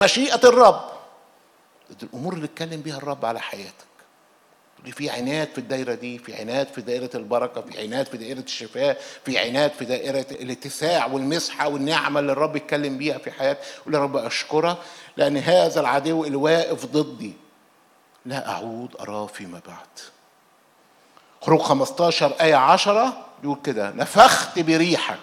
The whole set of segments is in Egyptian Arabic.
مشيئة الرب دي الأمور اللي اتكلم بيها الرب على حياتك اللي في عناد في الدايرة دي في عناد في دائرة البركة في عناد في دائرة الشفاء في عناد في دائرة الاتساع والمسحة والنعمة اللي الرب اتكلم بيها في حياتك قول يا رب أشكرك لأن هذا العدو اللي واقف ضدي لا أعود أراه فيما بعد خروج 15 آية 10 بيقول كده نفخت بريحك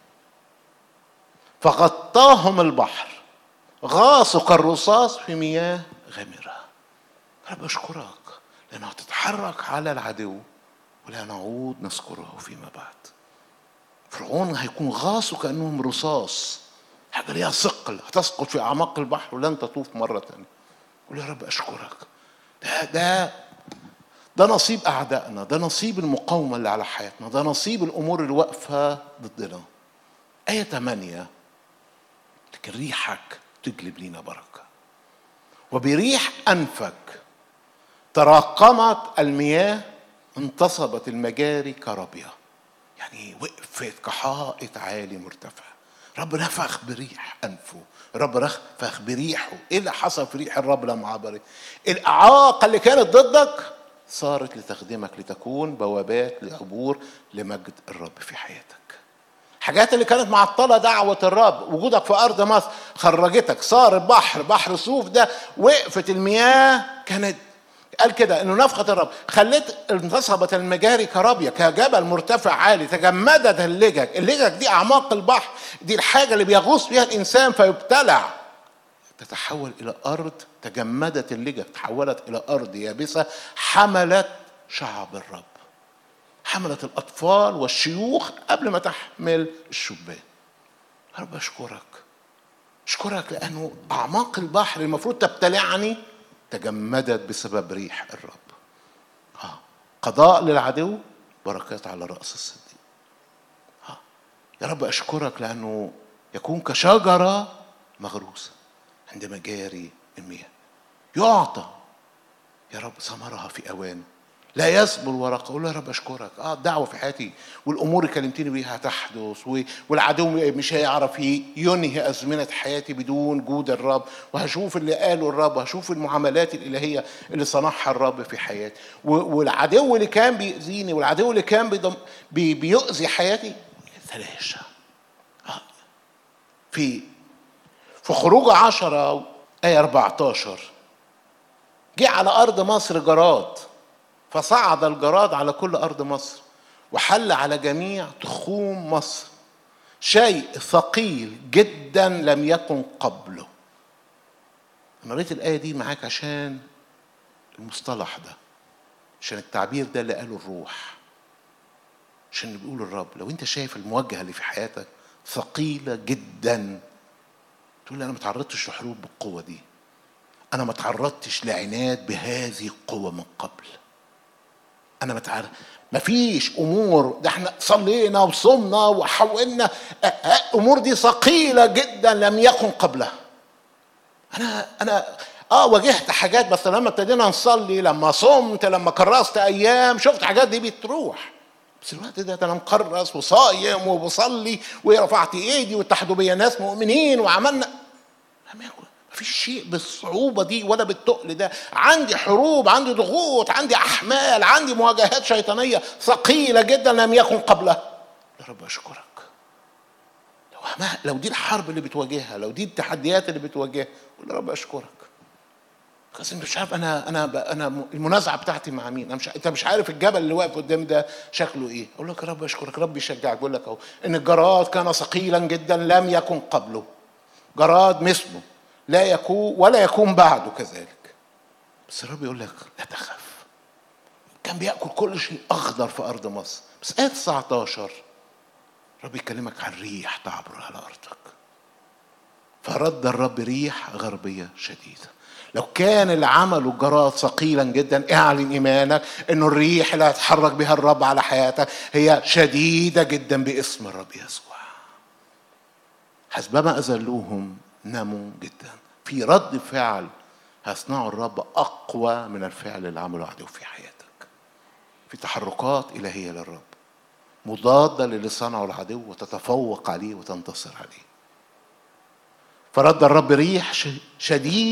فغطاهم البحر غاصوا كالرصاص في مياه غامرة رب أشكرك لأنها تتحرك على العدو ولا نعود نذكره فيما بعد فرعون هيكون غاص كأنهم رصاص حاجة ليها ثقل هتسقط في أعماق البحر ولن تطوف مرة ثانية قول يا رب أشكرك ده ده ده نصيب أعدائنا ده نصيب المقاومة اللي على حياتنا ده نصيب الأمور اللي واقفة ضدنا آية 8 لكن ريحك تجلب لنا بركة وبريح أنفك تراكمت المياه انتصبت المجاري كرابية يعني وقفت كحائط عالي مرتفع رب نفخ بريح أنفه رب نفخ بريحه إيه اللي حصل في ريح الرب لما عبر الإعاقة اللي كانت ضدك صارت لتخدمك لتكون بوابات لعبور لمجد الرب في حياتك حاجات اللي كانت معطلة دعوة الرب وجودك في أرض مصر خرجتك صار البحر بحر صوف ده وقفت المياه كانت قال كده انه نفخة الرب خليت انتصبت المجاري كرابية كجبل مرتفع عالي تجمدت اللجج اللجج دي اعماق البحر دي الحاجة اللي بيغوص فيها الانسان فيبتلع تتحول الى ارض تجمدت اللجج تحولت الى ارض يابسة حملت شعب الرب حملت الاطفال والشيوخ قبل ما تحمل الشبان رب اشكرك اشكرك لانه اعماق البحر المفروض تبتلعني تجمدت بسبب ريح الرب آه. قضاء للعدو بركات على رأس الصديق آه. يا رب أشكرك لأنه يكون كشجرة مغروسة عند مجاري المياه يعطى يا رب ثمرها في أوان لا يصبر ورقه اقول له يا رب اشكرك اه الدعوه في حياتي والامور اللي كلمتني بيها هتحدث والعدو مش هيعرف ينهي ازمنه حياتي بدون جود الرب وهشوف اللي قاله الرب وهشوف المعاملات الالهيه اللي صنعها الرب في حياتي والعدو اللي كان بيأذيني والعدو اللي كان بيضم بي بيؤذي حياتي تلاشى آه. في في خروج عشرة آية 14 جه على أرض مصر جراد فصعد الجراد على كل ارض مصر وحل على جميع تخوم مصر شيء ثقيل جدا لم يكن قبله انا قريت الايه دي معاك عشان المصطلح ده عشان التعبير ده اللي قاله الروح عشان اللي بيقول الرب لو انت شايف المواجهه اللي في حياتك ثقيله جدا تقول انا ما تعرضتش لحروب بالقوه دي انا ما تعرضتش لعناد بهذه القوه من قبل انا متعرف مفيش امور ده احنا صلينا وصمنا وحولنا امور دي ثقيله جدا لم يكن قبلها انا انا اه واجهت حاجات بس لما ابتدينا نصلي لما صمت لما كرست ايام شفت حاجات دي بتروح بس الوقت ده انا مكرس وصايم وبصلي ورفعت ايدي واتحدوا بيا ناس مؤمنين وعملنا لم يكن مفيش شيء بالصعوبة دي ولا بالتقل ده عندي حروب عندي ضغوط عندي أحمال عندي مواجهات شيطانية ثقيلة جدا لم يكن قبلها يا رب أشكرك لو لو دي الحرب اللي بتواجهها لو دي التحديات اللي بتواجهها قول يا رب أشكرك بس انت مش عارف انا انا انا المنازعه بتاعتي مع مين انا مش انت مش عارف الجبل اللي واقف قدامي ده شكله ايه اقول لك يا رب اشكرك ربي يشجعك بقول لك اهو ان الجراد كان ثقيلا جدا لم يكن قبله جراد مثله لا يكون ولا يكون بعده كذلك بس الرب يقول لك لا تخف كان بياكل كل شيء اخضر في ارض مصر بس ايه 19 الرب يكلمك عن ريح تعبر على ارضك فرد الرب ريح غربيه شديده لو كان اللي عمله الجراد ثقيلا جدا اعلن ايمانك انه الريح اللي هيتحرك بها الرب على حياتك هي شديده جدا باسم الرب يسوع حسبما اذلوهم ناموا جدا في رد فعل هيصنعه الرب اقوى من الفعل اللي عمله عدو في حياتك في تحركات الهيه للرب مضاده للي صنعه العدو وتتفوق عليه وتنتصر عليه فرد الرب ريح ش- شديد